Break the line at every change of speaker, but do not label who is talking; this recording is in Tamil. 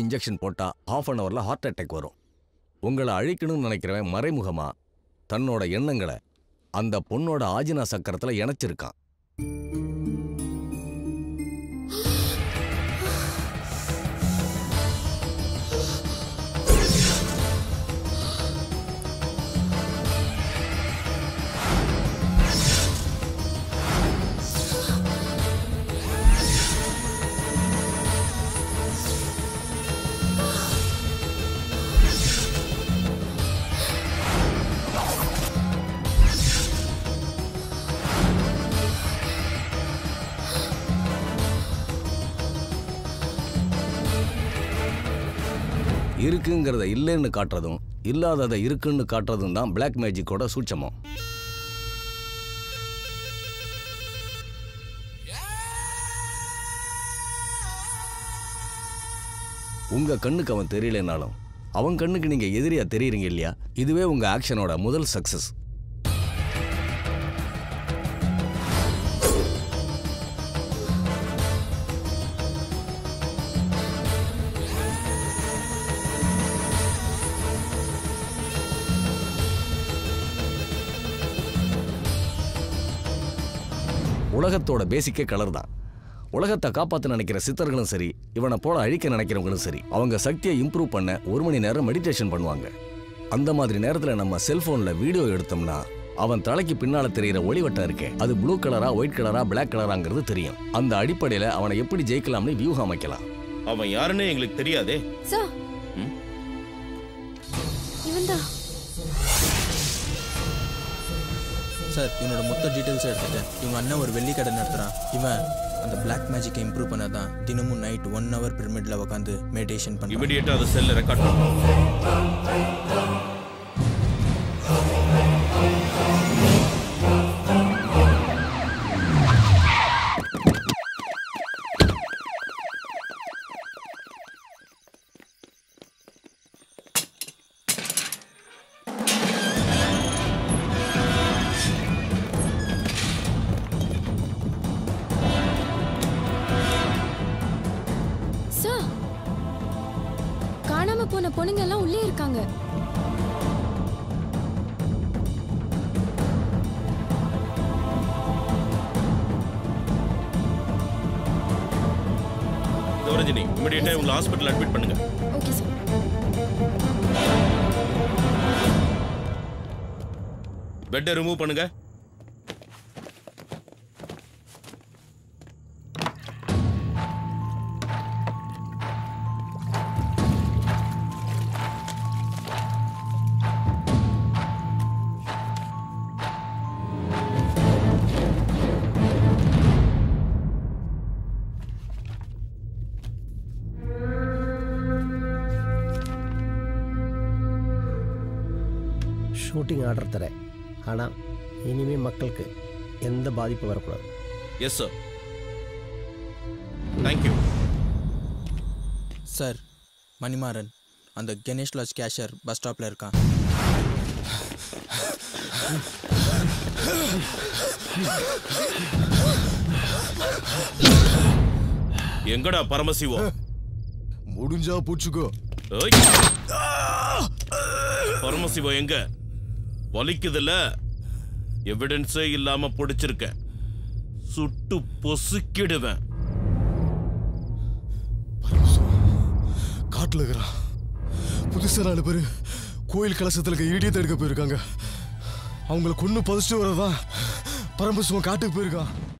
இன்ஜெக்ஷன் போட்டா ஹாஃப் அன் ஹவர்ல ஹார்ட் அட்டாக் வரும் உங்களை அழிக்கணும்னு நினைக்கிறவன் மறைமுகமா தன்னோட எண்ணங்களை அந்த பொண்ணோட ஆஜினா சக்கரத்துல இணைச்சிருக்கான் இருக்குங்கிறத இல்லைன்னு காட்டுறதும் இல்லாததை இருக்குன்னு காட்டுறதும் தான் பிளாக் மேஜிக்கோட சூட்சமம் உங்க கண்ணுக்கு அவன் தெரியலனாலும் அவன் கண்ணுக்கு நீங்க எதிரியா தெரியுறீங்க இல்லையா இதுவே உங்க ஆக்ஷனோட முதல் சக்சஸ் உலகத்தோட பேசிக்கே கலர் தான் உலகத்தை காப்பாத்த நினைக்கிற சித்தர்களும் சரி இவனை போல அழிக்க நினைக்கிறவங்களும் சரி அவங்க சக்தியை இம்ப்ரூவ் பண்ண ஒரு மணி நேரம் மெடிடேஷன் பண்ணுவாங்க அந்த மாதிரி நேரத்துல நம்ம செல்போன்ல வீடியோ எடுத்தோம்னா அவன் தலைக்கு பின்னால தெரியிற ஒளிவட்டம் இருக்கே அது ப்ளூ கலரா ஒயிட் கலரா பிளாக் கலராங்கிறது தெரியும் அந்த அடிப்படையில அவனை எப்படி ஜெயிக்கலாம்னு வியூகம் அமைக்கலாம்
அவன் யாருன்னு எங்களுக்கு தெரியாதே
சார்
ம்?
இவன்தான்
சார் இவனோட மொத்த டீட்டெயில்ஸ் எடுத்துட்டேன் இவங்க அண்ணன் ஒரு வெள்ளி கடை நடத்துறான் இவன் அந்த பிளாக் மேஜிக்கை இம்ப்ரூவ் பண்ணாதான் தினமும் நைட் ஒன் ஹவர் பிரமிட்ல உட்காந்து மெடிடேஷன் பண்ணுறான்
இமிடியேட்டா அதை செல்ல ரெக்கார்ட் பண்ணு
சார் காணாம போன பொண்ணுங்க எல்லாம் உள்ளே இருக்காங்க
சிவரஞ்சனி இமிடியேட்டா உங்களை ஹாஸ்பிட்டல் அட்மிட் பண்ணுங்க
ஓகே சார்
பெட்டை ரிமூவ் பண்ணுங்க
ஷூட்டிங் ஆர்டர் தரேன் ஆனால் இனிமே மக்களுக்கு எந்த பாதிப்பும் வரக்கூடாது
yes sir thank you
sir Manimaran அந்த கணேஷ் லாட்ஜ் கேஷியர் பஸ் ஸ்டாப்பில் இருக்கான்
எங்கடா பரமசிவம்
முடிஞ்சா பூச்சுக்கோ
ஏய். பரமசிவம் எங்க வலிக்குதுல்ல எவிடன்ஸே இல்லாம பிடிச்சிருக்க சுட்டு பொசுக்கிடுவேன்
காட்டுல இருக்கிறான் புதுசா நாலு பேர் கோயில் கலசத்துல இருக்க இடியத்தை எடுக்க போயிருக்காங்க அவங்கள கொண்டு புதைச்சிட்டு வரதான் பரமசிவம் காட்டுக்கு போயிருக்கான்